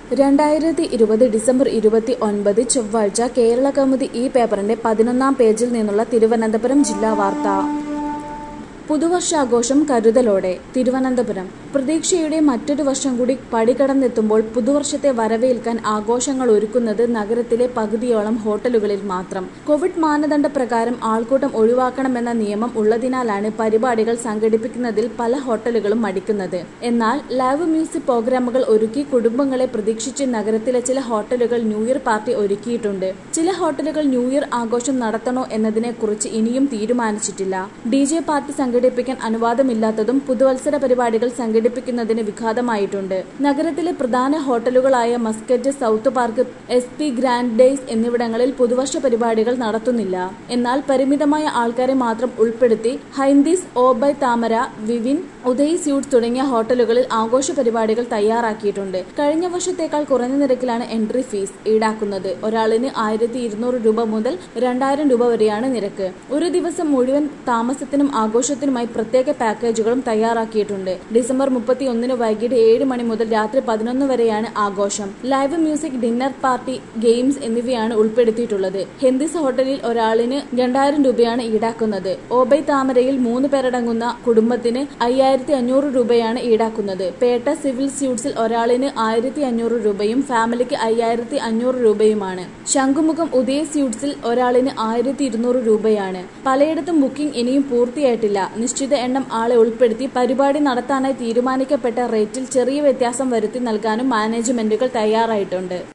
രണ്ടായിരത്തി ഇരുപത് ഡിസംബർ ഇരുപത്തി ഒൻപത് ചൊവ്വാഴ്ച കേരള കൗമുദി ഈ പേപ്പറിന്റെ പതിനൊന്നാം പേജിൽ നിന്നുള്ള തിരുവനന്തപുരം ജില്ലാ വാർത്ത പുതുവർഷാഘോഷം കരുതലോടെ തിരുവനന്തപുരം പ്രതീക്ഷയുടെ മറ്റൊരു വർഷം കൂടി പടികടന്നെത്തുമ്പോൾ പുതുവർഷത്തെ വരവേൽക്കാൻ ആഘോഷങ്ങൾ ഒരുക്കുന്നത് നഗരത്തിലെ പകുതിയോളം ഹോട്ടലുകളിൽ മാത്രം കോവിഡ് മാനദണ്ഡ പ്രകാരം ആൾക്കൂട്ടം ഒഴിവാക്കണമെന്ന നിയമം ഉള്ളതിനാലാണ് പരിപാടികൾ സംഘടിപ്പിക്കുന്നതിൽ പല ഹോട്ടലുകളും മടിക്കുന്നത് എന്നാൽ ലൈവ് മ്യൂസിക് പ്രോഗ്രാമുകൾ ഒരുക്കി കുടുംബങ്ങളെ പ്രതീക്ഷിച്ച് നഗരത്തിലെ ചില ഹോട്ടലുകൾ ന്യൂ ഇയർ പാർട്ടി ഒരുക്കിയിട്ടുണ്ട് ചില ഹോട്ടലുകൾ ന്യൂ ഇയർ ആഘോഷം നടത്തണോ എന്നതിനെ കുറിച്ച് ഇനിയും തീരുമാനിച്ചിട്ടില്ല ഡി ജെ പാർട്ടി സംഘടിപ്പിക്കാൻ അനുവാദമില്ലാത്തതും പുതുവത്സര പരിപാടികൾ സംഘടിപ്പിക്കുന്നതിന് വിഘാതമായിട്ടുണ്ട് നഗരത്തിലെ പ്രധാന ഹോട്ടലുകളായ Mascot South Park S P Grand Days എന്നിവിടങ്ങളിൽ പുതുവർഷ പരിപാടികൾ നടത്തുന്നില്ല എന്നാൽ പരിമിതമായ ആൾക്കാരെ മാത്രം ഉൾപ്പെടുത്തി ഹൈന്ദീസ് ഓബൈ താമര വിവിൻ ഉദയ് സ്യൂട്ട്സ് തുടങ്ങിയ ഹോട്ടലുകളിൽ ആഘോഷ പരിപാടികൾ തയ്യാറാക്കിയിട്ടുണ്ട് കഴിഞ്ഞ വർഷത്തേക്കാൾ കുറഞ്ഞ നിരക്കിലാണ് എൻട്രി ഫീസ് ഈടാക്കുന്നത് ഒരാളിന് ആയിരത്തി ഇരുന്നൂറ് രൂപ മുതൽ രണ്ടായിരം രൂപ വരെയാണ് നിരക്ക് ഒരു ദിവസം മുഴുവൻ താമസത്തിനും ആഘോഷത്തിനുമായി പ്രത്യേക പാക്കേജുകളും തയ്യാറാക്കിയിട്ടുണ്ട് ഡിസംബർ മുപ്പത്തി ഒന്നിന് വൈകിട്ട് ഏഴ് മണി മുതൽ രാത്രി പതിനൊന്ന് വരെയാണ് ആഘോഷം live music dinner party games എന്നിവയാണ് ഉൾപ്പെടുത്തിയിട്ടുള്ളത് ഹെന്ദിസ് ഹോട്ടലിൽ ഒരാളിന് രണ്ടായിരം രൂപയാണ് ഈടാക്കുന്നത് ഓബൈ താമരയിൽ മൂന്ന് പേരടങ്ങുന്ന കുടുംബത്തിന് അയ്യായിരത്തി അഞ്ഞൂറ് രൂപയാണ് ഈടാക്കുന്നത് പേട്ട സിവിൽ സ്യൂട്ട്സിൽ ഒരാളിന് ആയിരത്തി അഞ്ഞൂറ് രൂപയും ഫാമിലിക്ക് അയ്യായിരത്തി അഞ്ഞൂറ് രൂപയുമാണ് ശംഖുമുഖം ഉദയ സ്യൂട്ട്സിൽ ഒരാളിന് ആയിരത്തി ഇരുന്നൂറ് രൂപയാണ് പലയിടത്തും ബുക്കിംഗ് ഇനിയും പൂർത്തിയായിട്ടില്ല നിശ്ചിത എണ്ണം ആളെ ഉൾപ്പെടുത്തി പരിപാടി നടത്താനായി തീരുമാനിക്കപ്പെട്ട റേറ്റിൽ ചെറിയ വ്യത്യാസം വരുത്തി നൽകാനും മാനേജ്മെന്റുകൾ തയ്യാറായിട്ടുണ്ട്